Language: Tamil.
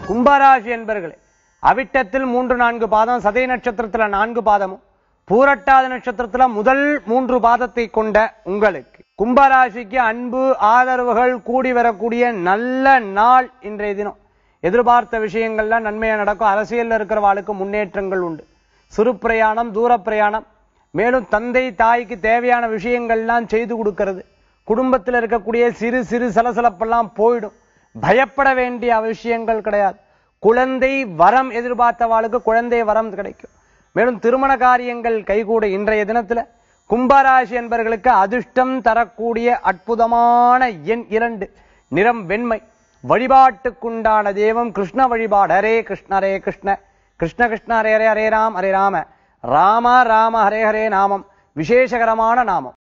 கும்பராசி என்பர்களே அவிட்டத்தில் மூன்று நான்கு பாதம் சதய நட்சத்திரத்துல நான்கு பாதமும் பூரட்டாத நட்சத்திரத்துல முதல் மூன்று பாதத்தை கொண்ட உங்களுக்கு கும்பராசிக்கு அன்பு ஆதரவுகள் கூடி வரக்கூடிய நல்ல நாள் இன்றைய தினம் எதிர்பார்த்த விஷயங்கள்லாம் நன்மையா நடக்கும் அரசியல்ல இருக்கிறவாளுக்கு முன்னேற்றங்கள் உண்டு சிறு பிரயாணம் தூர பிரயாணம் மேலும் தந்தை தாய்க்கு தேவையான விஷயங்கள்லாம் செய்து கொடுக்கிறது குடும்பத்தில் இருக்கக்கூடிய சிறு சிறு சலசலப்பெல்லாம் போயிடும் பயப்பட வேண்டிய விஷயங்கள் கிடையாது குழந்தை வரம் எதிர்பார்த்தவாளுக்கு குழந்தை வரம் கிடைக்கும் மேலும் திருமண காரியங்கள் கைகூட இன்றைய தினத்துல கும்பராசி என்பவர்களுக்கு அதிர்ஷ்டம் தரக்கூடிய அற்புதமான எண் இரண்டு நிறம் வெண்மை வழிபாட்டுக்குண்டான தெய்வம் கிருஷ்ண வழிபாடு ஹரே கிருஷ்ண ஹரே கிருஷ்ண கிருஷ்ண கிருஷ்ண ஹரே ஹரே ஹரே ராம் ஹரே ராம ராம ராம ஹரே ஹரே நாமம் விசேஷகரமான நாமம்